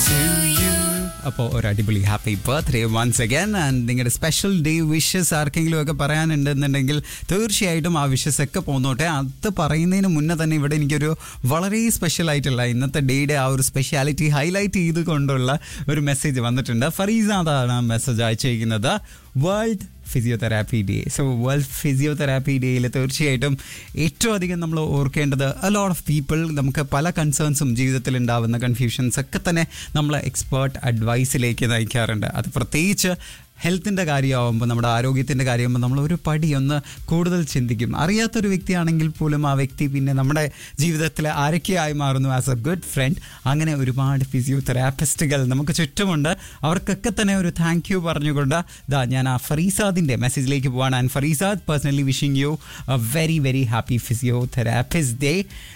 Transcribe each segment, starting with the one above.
to you. അപ്പോൾ ഒരു അടിപൊളി happy birthday once again and നിങ്ങളുടെ സ്പെഷ്യൽ ഡേ വിഷസ് ആർക്കെങ്കിലും ഒക്കെ പറയാനുണ്ടെന്നുണ്ടെങ്കിൽ തീർച്ചയായിട്ടും ആ വിഷസ് ഒക്കെ പോന്നോട്ടെ അത് പറയുന്നതിന് മുന്നേ തന്നെ ഇവിടെ എനിക്കൊരു വളരെ സ്പെഷ്യൽ ആയിട്ടുള്ള ഇന്നത്തെ ഡേയുടെ ആ ഒരു സ്പെഷ്യാലിറ്റി ഹൈലൈറ്റ് ചെയ്തുകൊണ്ടുള്ള ഒരു മെസ്സേജ് വന്നിട്ടുണ്ട് ഫറീസാദാണ് മെസ്സേജ് അയച്ചിരിക്കുന്നത് world physiotherapy day so world physiotherapy ഡേയിൽ തീർച്ചയായിട്ടും ഏറ്റവും അധികം നമ്മൾ ഓർക്കേണ്ടത് എ ലോട്ട് ഓഫ് പീപ്പിൾ നമുക്ക് പല കൺസേൺസും ജീവിതത്തിൽ ഉണ്ടാവുന്ന കൺഫ്യൂഷൻസ് ഒക്കെ തന്നെ നമ്മൾ എക്സ്പേർട്ട് അഡ്വൈസിലേക്ക് നയിക്കാറുണ്ട് അത് പ്രത്യേകിച്ച് ഹെൽത്തിൻ്റെ കാര്യമാകുമ്പോൾ നമ്മുടെ ആരോഗ്യത്തിൻ്റെ കാര്യമാകുമ്പോൾ നമ്മൾ ഒരു പടി ഒന്ന് കൂടുതൽ ചിന്തിക്കും അറിയാത്തൊരു വ്യക്തിയാണെങ്കിൽ പോലും ആ വ്യക്തി പിന്നെ നമ്മുടെ ജീവിതത്തിൽ ആരൊക്കെയായി മാറുന്നു ആസ് എ ഗുഡ് ഫ്രണ്ട് അങ്ങനെ ഒരുപാട് ഫിസിയോതെറാപ്പിസ്റ്റുകൾ നമുക്ക് ചുറ്റുമുണ്ട് അവർക്കൊക്കെ തന്നെ ഒരു താങ്ക് യു പറഞ്ഞുകൊണ്ട് ഇതാ ഞാൻ ആ ഫറീസാദിൻ്റെ മെസ്സേജിലേക്ക് പോവാണ് and Farisad personally wishing you a very very happy physiotherapist day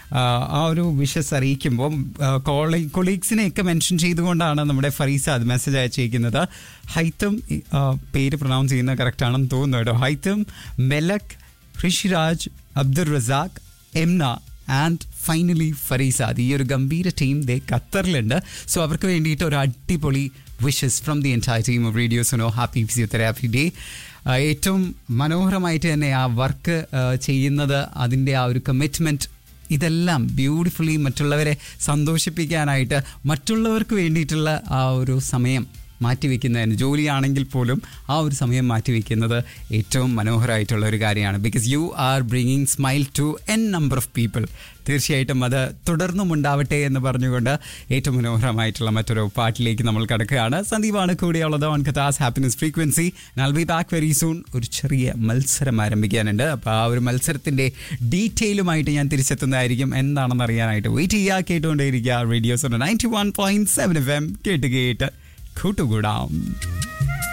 ആ ഒരു വിഷസ് അറിയിക്കുമ്പോൾ കോളേജ് കൊളീഗ്സിനെയൊക്കെ മെൻഷൻ ചെയ്തുകൊണ്ടാണ് നമ്മുടെ ഫറീസാദ് മെസ്സേജ് അയച്ചിരിക്കുന്നത് ഹൈത്തും ആ, പേര് പ്രൊനൗൺസ് ചെയ്യുന്നത് കറക്റ്റ് ആണെന്ന് തോന്നുന്നു കേട്ടോ ഹൈത്തും മെലക് ഋഷിരാജ് അബ്ദുൾ റസാഖ് എംന ആൻഡ് ഫൈനലി ഫറീസാദ് ഈ ഒരു ഗംഭീര ടീം ദേ ഖത്തറിലുണ്ട് സോ അവർക്ക് വേണ്ടിയിട്ട് ഒരു അടിപൊളി wishes from the entire team of radio Suno happy physiotherapy day ഏറ്റവും മനോഹരമായിട്ട് തന്നെ ആ വർക്ക് ചെയ്യുന്നത് അതിൻ്റെ ആ ഒരു കമ്മിറ്റ്മെൻറ്റ് ഇതെല്ലാം ബ്യൂട്ടിഫുള്ളി മറ്റുള്ളവരെ സന്തോഷിപ്പിക്കാനായിട്ട് മറ്റുള്ളവർക്ക് വേണ്ടിയിട്ടുള്ള ആ ഒരു സമയം മാറ്റിവെക്കുന്നതിന് ജോലിയാണെങ്കിൽ പോലും ആ ഒരു സമയം മാറ്റിവെക്കുന്നത് ഏറ്റവും മനോഹരമായിട്ടുള്ള ഒരു കാര്യമാണ് because you are bringing smile to N number of people തീർച്ചയായിട്ടും അത് തുടർന്നും ഉണ്ടാവട്ടെ എന്ന് പറഞ്ഞുകൊണ്ട് ഏറ്റവും മനോഹരമായിട്ടുള്ള മറ്റൊരു പാട്ടിലേക്ക് നമ്മൾ കിടക്കുകയാണ് സന്ദീപാണ് കൂടെയുള്ളത് ഓൺ കഥാസ് ഹാപ്പിനെസ് ഫ്രീക്വൻസി നാൽ ബി ബാക്ക് വെരി സൂൺ ഒരു ചെറിയ മത്സരം ആരംഭിക്കാനുണ്ട് അപ്പോൾ ആ ഒരു മത്സരത്തിൻ്റെ ഡീറ്റെയിലുമായിട്ട് ഞാൻ തിരിച്ചെത്തുന്നതായിരിക്കും എന്താണെന്ന് അറിയാനായിട്ട് വെയിറ്റ് ചെയ്യുക കേട്ടുകൊണ്ടേയിരിക്കുക radios ninety one point seven F M കേട്ട് കേട്ട് കൂട്ടുകൂടാം